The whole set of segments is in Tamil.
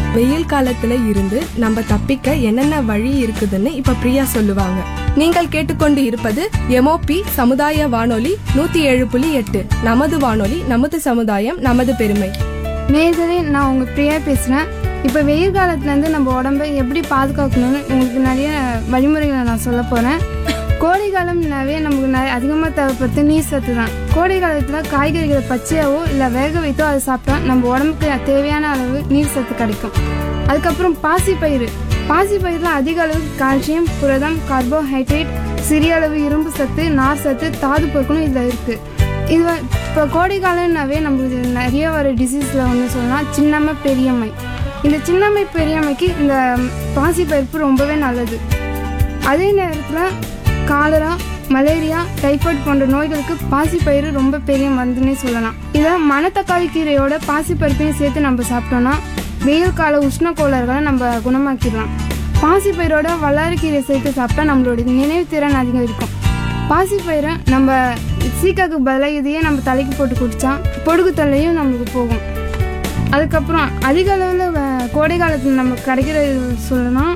வெயில் காலத்துல இருந்து நம்ம தப்பிக்க என்னென்ன வழி இருக்குதுன்னு இப்ப பிரியா சொல்லுவாங்க நீங்கள் கேட்டுக்கொண்டு இருப்பது எம்ஓபி சமுதாய வானொலி நூத்தி ஏழு புள்ளி எட்டு நமது வானொலி நமது சமுதாயம் நமது பெருமை நேர்களே நான் உங்கள் பிரியா பேசுகிறேன் இப்போ வெயில் காலத்துலேருந்து நம்ம உடம்பை எப்படி பாதுகாக்கணும்னு உங்களுக்கு நிறைய வழிமுறைகளை நான் சொல்ல போகிறேன் கோடை காலம்னாவே நமக்கு நிறைய அதிகமாக தேவைப்படுறது நீர் சத்து தான் கோடை காலத்தில் காய்கறிகளை பச்சையாவோ இல்லை வேக வைத்தோ அதை சாப்பிட்டா நம்ம உடம்புக்கு தேவையான அளவு நீர் சத்து கிடைக்கும் அதுக்கப்புறம் பாசிப்பயிறு பாசிப்பயிரில் அதிக அளவு கால்சியம் புரதம் கார்போஹைட்ரேட் சிறிய அளவு இரும்பு சத்து நார் சத்து தாது பொருட்களும் இதில் இருக்குது இது வ- இப்போ கோடை காலம்னாவே நம்மளுக்கு நிறைய வர டிசீஸில் ஒன்று சொல்லலாம் சின்னம்மை பெரியம்மை இந்த சின்னம்மை பெரியம்மைக்கு இந்த பாசிப்பருப்பு ரொம்பவே நல்லது அதே நேரத்தில் காலரா மலேரியா டைஃபாய்டு போன்ற நோய்களுக்கு பாசிப்பயிறு ரொம்ப பெரிய மருந்துன்னே சொல்லலாம் இதை மணத்தக்காளி கீரையோட பாசிப்பருப்பையும் சேர்த்து நம்ம சாப்பிட்டோம்னா வெயில் கால உஷ்ண கோளாறுகளை நம்ம குணமாக்கிடலாம் பாசிப்பயிரோட வல்லாரக்கீரை சேர்த்து சாப்பிட்டா நம்மளோட நினைவு திறன் அதிகரிக்கும் பாசிப்பயிரை நம்ம சீக்காக்கு பதிலாக இதையே நம்ம தலைக்கு போட்டு குடித்தா பொடுகு தொல்லையும் நம்மளுக்கு போகும் அதுக்கப்புறம் அதிக அளவில் கோடை காலத்தில் நம்ம கிடைக்கிறது சொல்லலாம்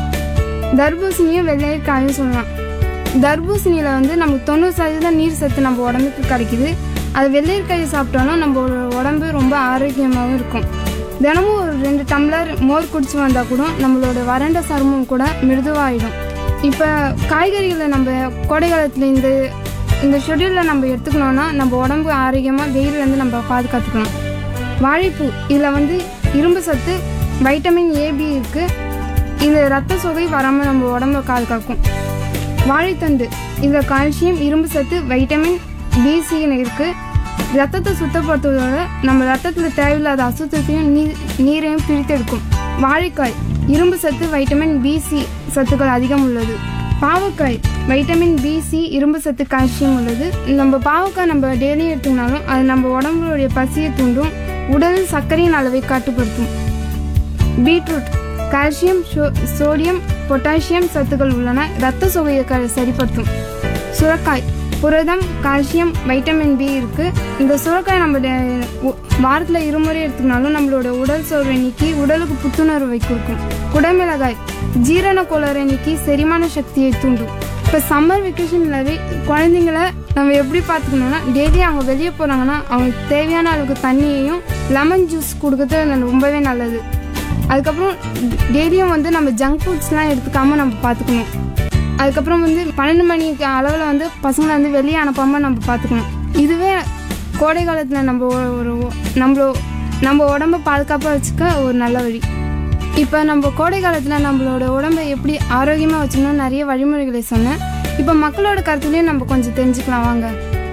தர்பூசணியும் வெள்ளைக்காயும் சொல்லலாம் தர்பூசணியில் வந்து நமக்கு தொண்ணூறு சதவீதம் நீர் சத்து நம்ம உடம்புக்கு கிடைக்குது அது வெள்ளைக்காயை சாப்பிட்டாலும் நம்ம உடம்பு ரொம்ப ஆரோக்கியமாகவும் இருக்கும் தினமும் ஒரு ரெண்டு டம்ளர் மோர் குடிச்சு வந்தால் கூட நம்மளோட வறண்ட சருமம் கூட மிருதுவாயிடும் இப்போ காய்கறிகளை நம்ம கோடை காலத்தில் இந்த இந்த ஷெட்யூலில் நம்ம எடுத்துக்கணும்னா நம்ம உடம்பு ஆரோக்கியமாக வெயிலேருந்து நம்ம பாதுகாத்துக்கலாம் வாழைப்பூ இதில் வந்து இரும்பு சத்து வைட்டமின் ஏபி இருக்குது இது ரத்த சோகை வராமல் நம்ம உடம்ப பாதுகாக்கும் வாழைத்தண்டு இதில் கால்சியம் இரும்பு சத்து வைட்டமின் பிசின்னு இருக்குது ரத்தத்தை சுத்தப்படுத்துவதோட நம்ம ரத்தத்தில் தேவையில்லாத அசுத்தத்தையும் நீர் நீரையும் பிரித்தெடுக்கும் வாழைக்காய் இரும்பு சத்து வைட்டமின் பிசி சத்துக்கள் அதிகம் உள்ளது பாவக்காய் வைட்டமின் பிசி இரும்பு சத்து கால்சியம் உள்ளது நம்ம பாவக்காய் நம்ம டெய்லி எடுத்துக்கினாலும் அது நம்ம உடம்புடைய பசியை தூண்டும் உடலில் சர்க்கரையின் அளவை கட்டுப்படுத்தும் பீட்ரூட் கால்சியம் சோ- சோடியம் பொட்டாசியம் சத்துக்கள் உள்ளன இரத்த சோகையை க- சரிப்படுத்தும் சுரக்காய் புரதம் கால்சியம் வைட்டமின் பி இருக்கு இந்த சுரக்காய் நம்ம டே- ஒ- வாரத்துல இருமுறை எடுத்துக்கினாலும் நம்மளோட உடல் சோர்வை நீக்கி உடலுக்கு புத்துணர்வை கொடுக்கும் குடமிளகாய் ஜீரண கோளாறை நீக்கி செரிமான சக்தியை தூண்டும் இப்போ சம்மர் வெக்கேஷன்லவே குழந்தைங்கள நம்ம எப்படி பார்த்துக்கணும்னா டெய்லி அவங்க வெளியே போகிறாங்கன்னா அவங்களுக்கு தேவையான அளவுக்கு தண்ணியையும் லெமன் ஜூஸ் கொடுக்கறது ரொம்பவே நல்லது அதுக்கப்புறம் டெய்லியும் வந்து நம்ம ஜங்க் ஃபுட்ஸ்லாம் எடுத்துக்காம நம்ம பார்த்துக்கணும் அதுக்கப்புறம் வந்து பன்னெண்டு மணிக்கு அளவில் வந்து பசங்களை வந்து வெளியே அனுப்பாமல் நம்ம பார்த்துக்கணும் இதுவே கோடை காலத்தில் நம்ம ஒரு- ஒரு நம்மளோ நம்ம உடம்ப பாதுகாப்பாக வச்சுக்க ஒரு நல்ல வழி இப்போ நம்ம கோடை காலத்தில் நம்மளோட உடம்பை எப்படி ஆரோக்கியமாக வச்சுக்கணும் நிறைய வழிமுறைகளை சொன்னேன் இப்போ மக்களோட கருத்துலையும் நம்ம கொஞ்சம் தெரிஞ்சுக்கலாம் வாங்க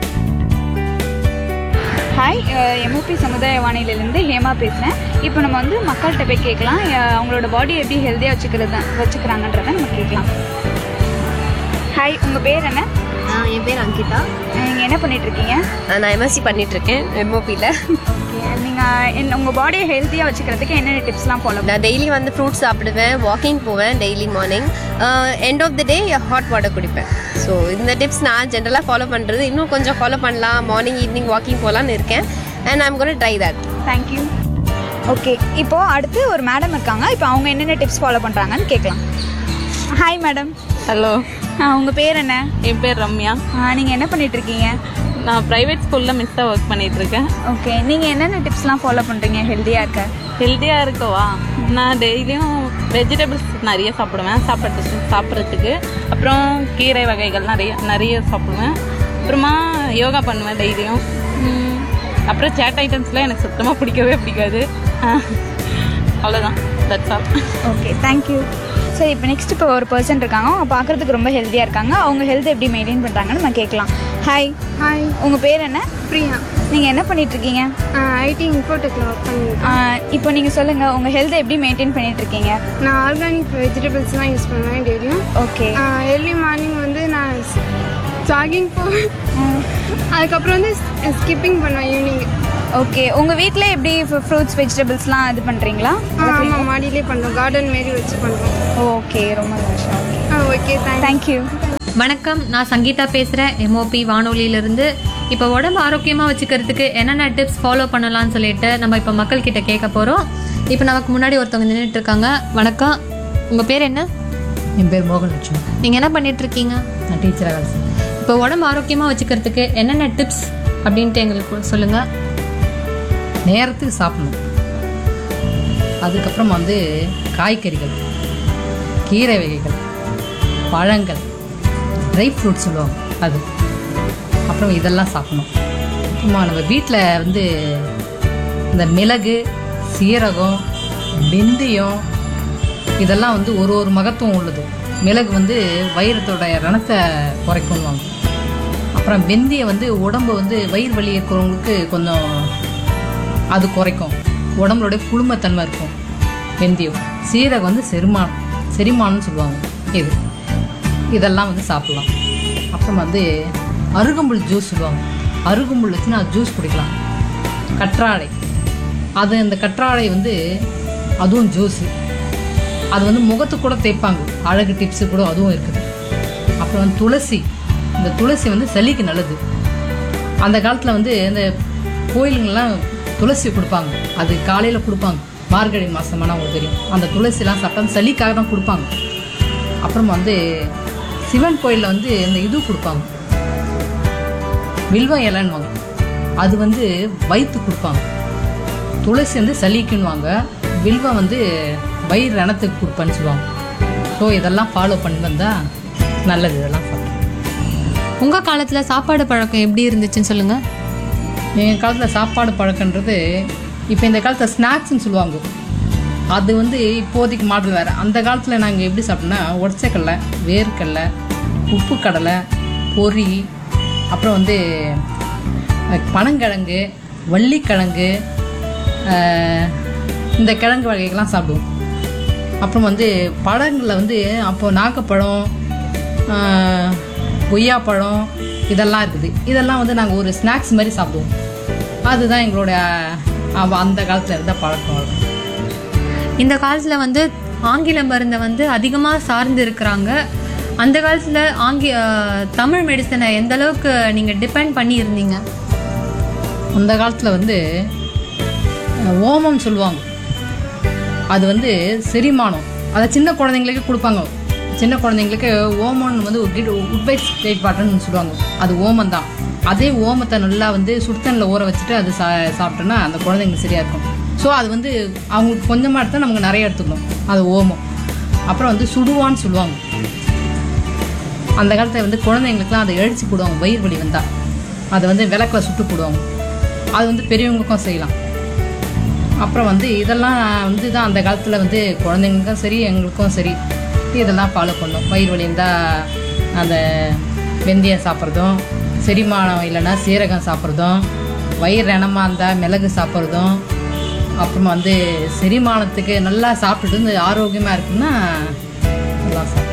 ஹாய் எம்ஓபி சமுதாய வானிலையிலேருந்து ஹேமா பேசுகிறேன் இப்போ நம்ம வந்து மக்கள்கிட்ட போய் கேட்கலாம் அஹ் அவங்களோட பாடி எப்படி ஹெல்த்தியாக வச்சுக்கிறது வச்சுக்கிறாங்கன்றத நம்ம கேட்கலாம் ஹாய் உங்கள் பேர் என்ன ஆ, என் பேர் அங்கிதா நீங்கள் என்ன பண்ணிட்டு இருக்கீங்க ஆ, நான் எம்எஸ்சி பண்ணிட்டு இருக்கேன் எம்ஓபியில் ஓகே நீங்கள் என்ன உங்கள் பாடியை ஹெல்த்தியாக வச்சுக்கிறதுக்கு என்னென்ன டிப்ஸ்லாம் ஃபாலோ நான் டெய்லி வந்து ஃப்ரூட்ஸ் சாப்பிடுவேன் வாக்கிங் போவேன் daily morning end of the day hot water குடிப்பேன் ஸோ இந்த டிப்ஸ் நான் ஜென்ரலாக ஃபாலோ பண்ணுறது இன்னும் கொஞ்சம் ஃபாலோ பண்ணலாம் மார்னிங் ஈவினிங் வாக்கிங் போகலான்னு இருக்கேன் and I'm gonna try that thank you okay இப்போது அடுத்து ஒரு மேடம் இருக்காங்க இப்போ அவங்க என்னென்ன டிப்ஸ் ஃபாலோ பண்ணுறாங்கன்னு கேட்கலாம் ஹாய் மேடம் ஹலோ உங்கள் பேர் என்ன என் பேர் ரம்யா நீங்கள் என்ன பண்ணிட்டு இருக்கீங்க நான் ப்ரைவேட் ஸ்கூலில் மிஸ்ஸாக ஒர்க் பண்ணிட்டு இருக்கேன் ஓகே நீங்கள் என்னென்ன டிப்ஸ்லாம் ஃபாலோ பண்ணுறீங்க ஹெல்த்தியாக இருக்க ஹெல்த்தியாக இருக்கவா நான் டெய்லியும் வெஜிடபிள்ஸ் நிறைய சாப்பிடுவேன் சாப்பிட்றது சாப்பிட்றதுக்கு அப்புறம் கீரை வகைகள் நிறைய நிறைய சாப்பிடுவேன் அப்புறமா யோகா பண்ணுவேன் டெய்லியும் உம், அப்புறம் சேட் ஐட்டம்ஸ்லாம் எனக்கு சுத்தமாக பிடிக்கவே பிடிக்காது அவ்வளோதான் தட்ஸ் ஆல் ஓகே தேங்க்யூ சரி இப்போ நெக்ஸ்ட் இப்போ ஒரு பர்சன் இருக்காங்க அவங்க பார்க்குறதுக்கு ரொம்ப ஹெல்த்தியாக இருக்காங்க அவங்க ஹெல்த் எப்படி மெயின்டைன் பண்ணுறாங்கன்னு நம்ம கேட்கலாம் ஹாய் ஹாய் உங்கள் பேர் என்ன பிரியா நீங்கள் என்ன பண்ணிட்டு இருக்கீங்க ஐடி இன்ஃபோடெக்கில் ஒர்க் பண்ணியிருக்கேன் ஆஹ் இப்போ நீங்கள் சொல்லுங்கள் உங்கள் ஹெல்த்தை எப்படி மெயின்டைன் பண்ணிட்டு இருக்கீங்க நான் ஆர்கானிக் வெஜிடபிள்ஸ்லாம் யூஸ் பண்ணுவேன் டெய்லியும் ஓகே ஏர்லி மார்னிங் வந்து நான் ஜாகிங் போவேன் அதுக்கப்புறம் வந்து ஸ்கிப்பிங் பண்ணுவேன் ஈவினிங் ஓகே உங்கள் வீட்டில் எப்படி ஃப்ரூட்ஸ் வெஜிடபிள்ஸ்லாம் இது பண்ணுறீங்களா ஆமாம் மாடியிலே பண்ணுறோம் கார்டன் மாரி வச்சு பண்ணுறோம் ஓகே ரொம்ப சந்தோஷம் ஓகே ஆ ஓகே தேங்க்ஸ் தேங்க்யூ வணக்கம் நான் சங்கீதா பேசுகிறேன் எம்ஓபி வானொலியிலிருந்து இப்போ உடம்பு ஆரோக்கியமாக வச்சுக்கிறதுக்கு என்னென்ன டிப்ஸ் ஃபாலோ பண்ணலாம்னு சொல்லிட்டு நம்ம இப்போ மக்கள்கிட்ட கேட்க போகிறோம் இப்போ நமக்கு முன்னாடி ஒருத்தவங்க நின்றுட்டு இருக்காங்க வணக்கம் உங்கள் பேர் என்ன என் பேர் மோகன்லட்சுமி நீங்கள் என்ன பண்ணிட்டு இருக்கீங்க நான் டீச்சராக வேலை செய்கிறேன் இப்போ உடம்பு ஆரோக்கியமாக வச்சுக்கிறதுக்கு என்னென்ன டிப்ஸ் அப்படின்ட்டு எங்களுக்கு சொல்லுங்கள் நேரத்துக்கு சாப்பிடணும் அதுக்கப்புறம் வந்து காய்கறிகள் கீரை வகைகள் பழங்கள் ட்ரை ஃப்ரூட்ஸ் சொல்லுவாங்க அது அப்புறம் இதெல்லாம் சாப்பிடணும் அப்புறமா நம்ம வீட்டில் வந்து இந்த மிளகு சீரகம் வெந்தயம் இதெல்லாம் வந்து ஒரு ஒரு மகத்துவம் உள்ளது மிளகு வந்து வயிறத்தோட ரணத்தை குறைக்கும்வாங்க அப்புறம் வெந்தயம் வந்து உடம்பு வந்து வயிறு வலி இருக்கிறவங்களுக்கு கொஞ்சம் அது குறைக்கும் உடம்புடைய குளுமத்தன்மை இருக்கும் வெந்தயம் சீரகம் வந்து செரிமானம் செரிமானம்னு சொல்லுவாங்க இது இதெல்லாம் வந்து சாப்பிடலாம் அப்புறம் வந்து அருகம்புல் ஜூஸ் சொல்லுவாங்க அருகம்புல் வச்சு நான் ஜூஸ் குடிக்கலாம் கற்றாழை அது அந்த கற்றாழை வந்து அதுவும் ஜூஸு அது வந்து முகத்துக்கு கூட தேய்ப்பாங்க அழகு டிப்ஸு கூட அதுவும் இருக்குது அப்புறம் வந்து துளசி இந்த துளசி வந்து சளிக்கு நல்லது அந்த காலத்தில் வந்து இந்த கோயிலுங்கெல்லாம் துளசி கொடுப்பாங்க அது காலையில் கொடுப்பாங்க மார்கழி மாதமானா உங்களுக்கு தெரியும் அந்த துளசிலாம் சாப்பிட்டா சளிக்காக தான் கொடுப்பாங்க அப்புறம் வந்து சிவன் கோயிலில் வந்து இந்த இது கொடுப்பாங்க வில்வம் இலைன்னுவாங்க அது வந்து வயிற்று கொடுப்பாங்க துளசி வந்து சளிக்குன்னுவாங்க வில்வம் வந்து வயிறு ரணத்துக்கு கொடுப்பேன்னு சொல்லுவாங்க ஸோ இதெல்லாம் ஃபாலோ பண்ணி வந்தால் நல்லது இதெல்லாம் சாப்பிட்டு உங்கள் காலத்தில் சாப்பாடு பழக்கம் எப்படி இருந்துச்சுன்னு சொல்லுங்கள் எங்கள் காலத்தில் சாப்பாடு பழக்கன்றது இப்போ இந்த காலத்தில் ஸ்நாக்ஸ்னு சொல்லுவாங்க அது வந்து இப்போதைக்கு மாடல் வேறு அந்த காலத்தில் நாங்கள் எப்படி சாப்பிட்டோம்னா உடச்சக்கடலை வேர்க்கடலை உப்பு கடலை பொரி அப்புறம் வந்து அஹ், பனங்கிழங்கு வள்ளிக்கிழங்கு அஹ், இந்த கிழங்கு வகைகள்லாம் சாப்பிடுவோம் அப்புறம் வந்து பழங்களில் வந்து அப்போ நாகப்பழம் ஆஹ், கொய்யாப்பழம் இதெல்லாம் இருக்குது இதெல்லாம் வந்து நாங்கள் ஒரு ஸ்நாக்ஸ் மாதிரி சாப்பிடுவோம் அதுதான் எங்களோட அவ- அந்த காலத்தில் இருந்த பழக்கம் வழக்கம். இந்த காலத்தில் வந்து ஆங்கில மருந்தை வந்து அதிகமாக சார்ந்து இருக்கிறாங்க அந்த காலத்தில் ஆங்கி அஹ், தமிழ் மெடிசனை எந்த அளவுக்கு நீங்கள் டிபெண்ட் பண்ணி இருந்தீங்க அந்த காலத்தில் வந்து அஹ், ஓமம் சொல்லுவாங்க அது வந்து செரிமானம் அதை சின்ன குழந்தைங்களுக்கு கொடுப்பாங்க சின்ன குழந்தைங்களுக்கு ஓமம்னு வந்து ஒரு கிட் உட்பைட் ஸ்டேட் பாட்டர்னு சொல்லுவாங்க அது ஓமம் தான் அதே ஓமத்தை நல்லா வந்து சுடுத்தண்ணில் ஊற வச்சுட்டு அது சா சாப்பிட்டோன்னா அந்த குழந்தைங்களுக்கு சரியாக இருக்கும் ஸோ அது வந்து அவங்களுக்கு கொஞ்சமாக எடுத்தால் நமக்கு நிறைய எடுத்துக்கணும் அது ஓமம் அப்புறம் வந்து சுடுவான்னு சொல்லுவாங்க அந்த காலத்தில் வந்து குழந்தைங்களுக்குலாம் அதை எழுச்சி போடுவாங்க வயிறு வலி வந்தால் அதை வந்து விளக்கில் சுட்டு போடுவாங்க அது வந்து பெரியவங்களுக்கும் செய்யலாம் அப்புறம் வந்து இதெல்லாம் வந்து தான் அந்த காலத்தில் வந்து குழந்தைங்களுக்கும் சரி எங்களுக்கும் சரி இதெல்லாம் ஃபாலோ பண்ணோம் வயிறு வலி இருந்தால் அந்த வெந்தயம் சாப்பிட்றதும் செரிமானம் இல்லைன்னா சீரகம் சாப்பிட்றதும் வயிறு ரணமாக இருந்தால் மிளகு சாப்பிட்றதும் அப்புறமா வந்து செரிமானத்துக்கு நல்லா சாப்பிட்டுட்டு வந்து ஆரோக்கியமாக இருக்குன்னா நல்லா சாப்பிடும்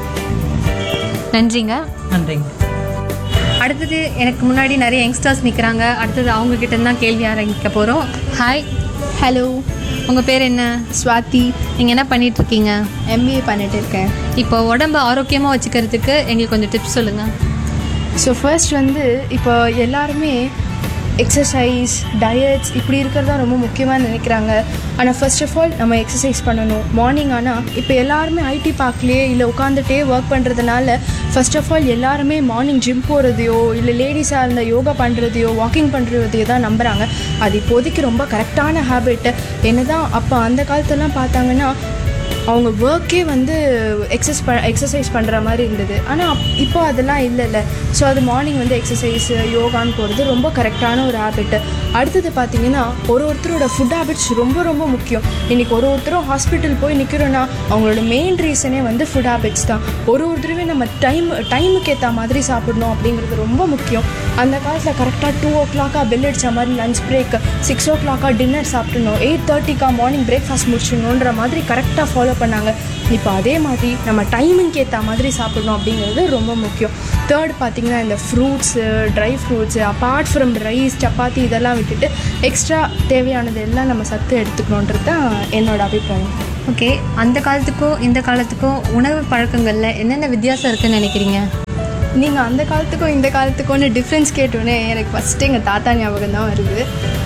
நன்றிங்க நன்றிங்க அடுத்தது எனக்கு முன்னாடி நிறைய யங்ஸ்டர்ஸ் நிற்கிறாங்க அடுத்தது அவங்க கிட்ட இருந்து தான் கேள்வி ஆரம்பிக்க போகிறோம் ஹாய் ஹலோ உங்கள் பேர் என்ன ஸ்வாதி நீங்கள் என்ன பண்ணிட்டு இருக்கீங்க எம்பிஏ பண்ணிட்டு இருக்கேன் இப்போ உடம்ப ஆரோக்கியமாக வச்சுக்கிறதுக்கு எங்களுக்கு கொஞ்சம் டிப்ஸ் சொல்லுங்கள் ஸோ ஃபர்ஸ்ட் வந்து இப்போ எல்லாருமே எக்ஸசைஸ் டயட்ஸ் இப்படி இருக்கிறது தான் ரொம்ப முக்கியமாக நினைக்கிறாங்க ஆனால் ஃபர்ஸ்ட் ஆஃப் ஆல் நம்ம எக்ஸசைஸ் பண்ணணும் மார்னிங் ஆனால் இப்போ எல்லாருமே ஐடி பார்க்லேயே இல்லை உட்காந்துட்டே ஒர்க் பண்ணுறதுனால ஃபர்ஸ்ட் ஆஃப் ஆல் எல்லாருமே மார்னிங் ஜிம் போகிறதையோ இல்லை லேடிஸாக இருந்தால் யோகா பண்ணுறதையோ வாக்கிங் பண்ணுறதையோ தான் நம்புகிறாங்க அது இப்போதைக்கு ரொம்ப கரெக்டான ஹேபிட் என்ன தான் அப்போ அந்த காலத்துலலாம் பார்த்தாங்கன்னா அவங்க ஒர்க்கே வந்து எக்ஸஸ் ப எக்ஸசைஸ் பண்ணுற மாதிரி இருந்தது ஆனால் இப்போ அதெல்லாம் இல்லைல்ல ஸோ அது மார்னிங் வந்து எக்ஸசைஸ் யோகான்னு போகிறது ரொம்ப கரெக்டான ஒரு ஹேபிட்டு அடுத்தது பார்த்தீங்கன்னா ஒரு ஒருத்தரோட ஃபுட் ஹேபிட்ஸ் ரொம்ப ரொம்ப முக்கியம் இன்றைக்கி ஒரு ஒருத்தரும் ஹாஸ்பிட்டல் போய் நிற்கிறோன்னா அவங்களோட மெயின் ரீசனே வந்து ஃபுட் ஹேபிட்ஸ் தான் ஒரு ஒரு தடவை நம்ம டைம் டைமுக்கு ஏற்ற மாதிரி சாப்பிடணும் அப்படிங்கிறது ரொம்ப முக்கியம் அந்த காலத்தில் கரெக்டாக டூ ஓ கிளாக்காக பெல் அடித்த மாதிரி லஞ்ச் பிரேக் சிக்ஸ் ஓ கிளாக்காக டின்னர் சாப்பிடணும் எயிட் தேர்ட்டிக்காக மார்னிங் பிரேக்ஃபாஸ்ட் முடிச்சிடணுன்ற மாதிரி கரெக்டாக ஃபாலோ பண்ணாங்க இப்போ அதே மாதிரி நம்ம டைமிங்க்கு ஏற்ற மாதிரி சாப்பிடணும் அப்படிங்கிறது ரொம்ப முக்கியம் தேர்ட் பார்த்தீங்கன்னா இந்த fruits dry fruits apart from rice chapati இதெல்லாம் விட்டுட்டு எக்ஸ்ட்ரா தேவையானது எல்லாம் நம்ம சத்து எடுத்துக்கணுன்றது தான் என்னோட அபிப்பிராயம் ஓகே அந்த காலத்துக்கும் இந்த காலத்துக்கும் உணவு பழக்கங்களில் என்னென்ன வித்தியாசம் இருக்குன்னு நினைக்கிறீங்க நீங்கள் அந்த காலத்துக்கும் இந்த காலத்துக்கும்னு டிஃப்ரென்ஸ் கேட்டோன்னே எனக்கு ஃபஸ்ட்டு எங்கள் தாத்தா ஞாபகம் தான் வருது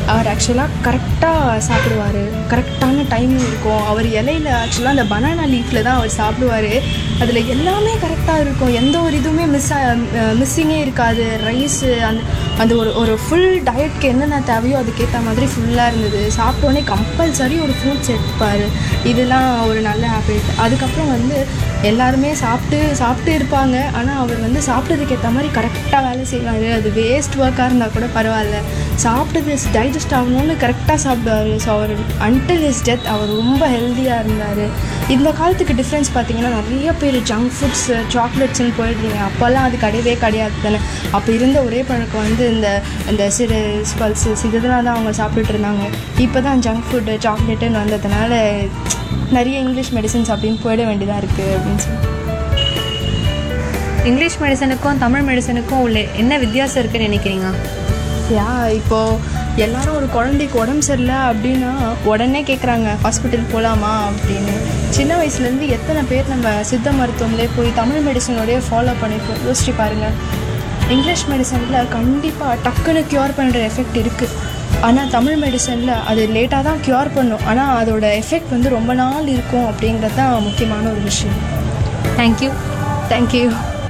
அவர் ஆக்சுவலாக கரெக்டாக சாப்பிடுவார் கரெக்டான டைமிங் இருக்கும் அவர் இலையில ஆக்சுவலாக அந்த பனானா லீஃபில் தான் அவர் சாப்பிடுவார் அதில் எல்லாமே கரெக்டாக இருக்கும் எந்த ஒரு இதுவுமே மிஸ் மிஸ்ஸிங்கே இருக்காது ரைஸு அந்த அந்த ஒரு ஒரு ஃபுல் டயட்க்கு என்னென்ன தேவையோ அதுக்கேற்ற மாதிரி ஃபுல்லாக இருந்தது சாப்பிட்டோன்னே கம்பல்சரி ஒரு ஃப்ரூட்ஸ் எடுத்துப்பார் இதெல்லாம் ஒரு நல்ல ஹேபிட் அதுக்கப்புறம் வந்து எல்லாருமே சாப்பிட்டு சாப்பிட்டு இருப்பாங்க ஆனால் அவர் வந்து சாப்பிட்டதுக்கு ஏற்ற மாதிரி கரெக்டாக வேலை செய்வார் அது வேஸ்ட் ஒர்க்காக இருந்தால் கூட பரவாயில்ல சாப்பிட்டது டைஜஸ்ட் ஆகணும்னு கரெக்டாக சாப்பிடுவார் ஸோ அவர் அன்டில் இஸ் டெத் அவர் ரொம்ப ஹெல்த்தியாக இருந்தார் இந்த காலத்துக்கு டிஃப்ரென்ஸ் பார்த்தீங்கன்னா நிறைய பேர் ஜங்க் ஃபுட்ஸ் சாக்லேட்ஸ்னு போயிடுறீங்க அப்போல்லாம் அது கிடையவே கிடையாது தானே அப்போ இருந்த ஒரே பழக்கம் வந்து இந்த இந்த சிறு பல்சஸ் இதெல்லாம் தான் அவங்க சாப்பிட்டுட்டு இருந்தாங்க இப்போ தான் ஜங்க் ஃபுட்டு சாக்லேட்டுன்னு வந்ததுனால நிறைய இங்கிலீஷ் மெடிசின்ஸ் அப்படின்னு போயிட வேண்டியதாக இருக்குது அப்படின்னு சொல்லி இங்கிலீஷ் மெடிசனுக்கும் தமிழ் மெடிசனுக்கும் உள்ள என்ன வித்தியாசம் இருக்குன்னு நினைக்கிறீங்க யா இப்போது எல்லாரும் ஒரு குழந்தைக்கு உடம்பு சரியில்லை அப்படின்னா உடனே கேட்குறாங்க ஹாஸ்பிட்டல் போகலாமா அப்படின்னு சின்ன வயசுலேருந்து எத்தனை பேர் நம்ம சித்த மருத்துவம்லேயே போய் தமிழ் மெடிசனோடய ஃபாலோ பண்ணியிருக்கோம் யோசிச்சு பாருங்கள் இங்கிலீஷ் மெடிசனில் கண்டிப்பாக டக்குன்னு க்யூர் பண்ணுற எஃபெக்ட் இருக்குது ஆனால் தமிழ் மெடிசனில் அது லேட்டாக தான் க்யூர் பண்ணும் ஆனால் அதோட எஃபெக்ட் வந்து ரொம்ப நாள் இருக்கும் அப்படிங்கிறது தான் முக்கியமான ஒரு விஷயம் தேங்க்யூ தேங்க்யூ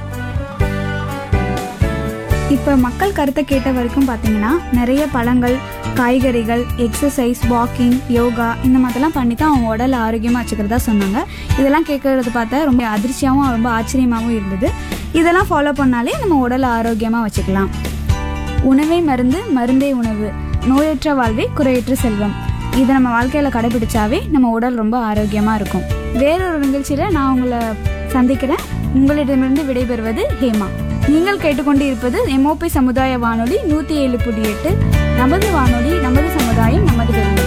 இப்போ மக்கள் கருத்தை கேட்ட வரைக்கும் பார்த்தீங்கன்னா நிறைய பழங்கள் காய்கறிகள் எக்ஸசைஸ் வாக்கிங் யோகா இந்த மாதிரிலாம் பண்ணி தான் அவங்க உடல் ஆரோக்கியமாக வச்சுக்கிறதா சொன்னாங்க இதெல்லாம் கேட்கறது பார்த்தா ரொம்ப அதிர்ச்சியாகவும் ரொம்ப ஆச்சரியமாகவும் இருந்தது இதெல்லாம் ஃபாலோ பண்ணாலே நம்ம உடல் ஆரோக்கியமாக வச்சுக்கலாம் உணவே மருந்து மருந்தே உணவு நோயற்ற வாழ்வே குறையற்ற செல்வம் இதை நம்ம வாழ்க்கையில் கடைபிடிச்சாவே நம்ம உடல் ரொம்ப ஆரோக்கியமாக இருக்கும் வேறொரு நிகழ்ச்சியில் நான் உங்களை சந்திக்கிறேன் உங்களிடமிருந்து விடைபெறுவது ஹேமா நீங்கள் கேட்டுக்கொண்டு இருப்பது எம்ஓபி சமுதாய வானொலி நூற்றி ஏழு புள்ளி எட்டு நமது வானொலி நமது சமுதாயம் நமது பெருமை